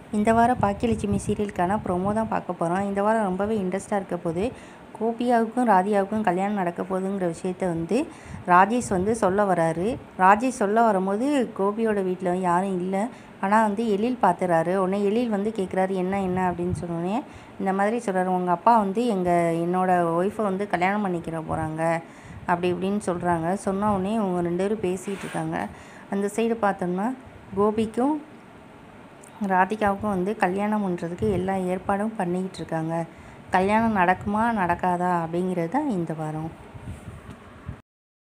இந்த வாரம் பாக்கியலட்சுமி சீரியலுக்கான ப்ரோமோ தான் பார்க்க போகிறோம் இந்த வாரம் ரொம்பவே இன்ட்ரெஸ்ட்டாக இருக்க போது கோபியாவுக்கும் ராதியாவுக்கும் கல்யாணம் நடக்க போகுதுங்கிற விஷயத்த வந்து ராஜேஷ் வந்து சொல்ல வராரு ராஜேஷ் சொல்ல வரும்போது கோபியோட வீட்டில் யாரும் இல்லை ஆனால் வந்து எழில் பார்த்துறாரு உடனே எழில் வந்து கேட்குறாரு என்ன என்ன அப்படின்னு சொன்னோடனே இந்த மாதிரி சொல்கிறாரு உங்கள் அப்பா வந்து எங்கள் என்னோடய ஒய்ஃபை வந்து கல்யாணம் பண்ணிக்கிற போகிறாங்க அப்படி இப்படின்னு சொல்கிறாங்க சொன்ன உடனே இவங்க ரெண்டு பேரும் பேசிகிட்டு இருக்காங்க அந்த சைடு பார்த்தோம்னா கோபிக்கும் ராதிகாவுக்கும் வந்து கல்யாணம் பண்ணுறதுக்கு எல்லா ஏற்பாடும் பண்ணிக்கிட்டு இருக்காங்க கல்யாணம் நடக்குமா நடக்காதா அப்படிங்கிறது தான் இந்த வாரம்